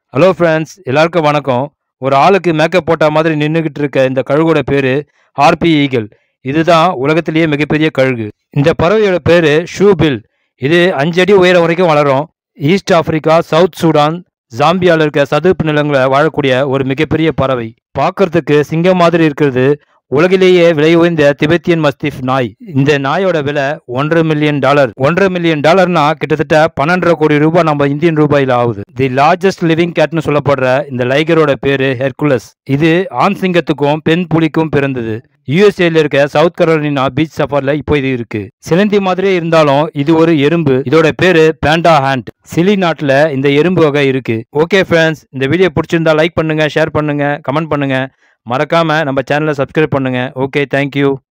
hello friends எல்லாருக்கும் வணக்கம் ஒரு ஆளுக்கு மேக்கப் போட்ட மாதிரி நின்றுக்கிட்டு இருக்க இந்த கழுகோட பேர் ஹார்பி ஈகிள் இதுதான் உலகத்திலேயே மிகப்பெரிய கழுகு இந்த பறவையோட பேர் ஷூபில் இது அஞ்சு அடி உயரம் வரைக்கும் வளரும் ஈஸ்ட் ஆப்பிரிக்கா சவுத் சூடான் ஜாம்பியாவில் இருக்க சதுப்பு நிலங்களில் வாழக்கூடிய ஒரு மிகப்பெரிய பறவை பார்க்கறதுக்கு சிங்கம் மாதிரி இருக்கிறது உலகிலேயே விலை உயர்ந்த திபெத்தியன் மஸ்திஃப் நாய் இந்த நாயோட விலை ஒன்றரை மில்லியன் டாலர் ஒன்றரை மில்லியன் டாலர்னா கிட்டத்தட்ட பன்னெண்டரை கோடி ரூபாய் நம்ம இந்தியன் ரூபாயில ஆகுது தி லார்ஜஸ்ட் லிவிங் கேட்னு சொல்லப்படுற இந்த லைகரோட பேரு ஹெர்குலஸ் இது ஆண் சிங்கத்துக்கும் பெண் புலிக்கும் பிறந்தது யூஎஸ்ஏல இருக்க சவுத் கரோலினா பீச் சஃபார்ல இப்போ இது இருக்கு சிலந்தி மாதிரியே இருந்தாலும் இது ஒரு எறும்பு இதோட பேரு பேண்டா ஹேண்ட் சிலி நாட்டுல இந்த எறும்பு வகை இருக்கு ஓகே ஃப்ரெண்ட்ஸ் இந்த வீடியோ பிடிச்சிருந்தா லைக் பண்ணுங்க ஷேர் பண்ணுங்க கமெண்ட் பண்ணுங்க மறக்காம நம்ம சேனலை சப்ஸ்கிரைப் பண்ணுங்க ஓகே தேங்க்யூ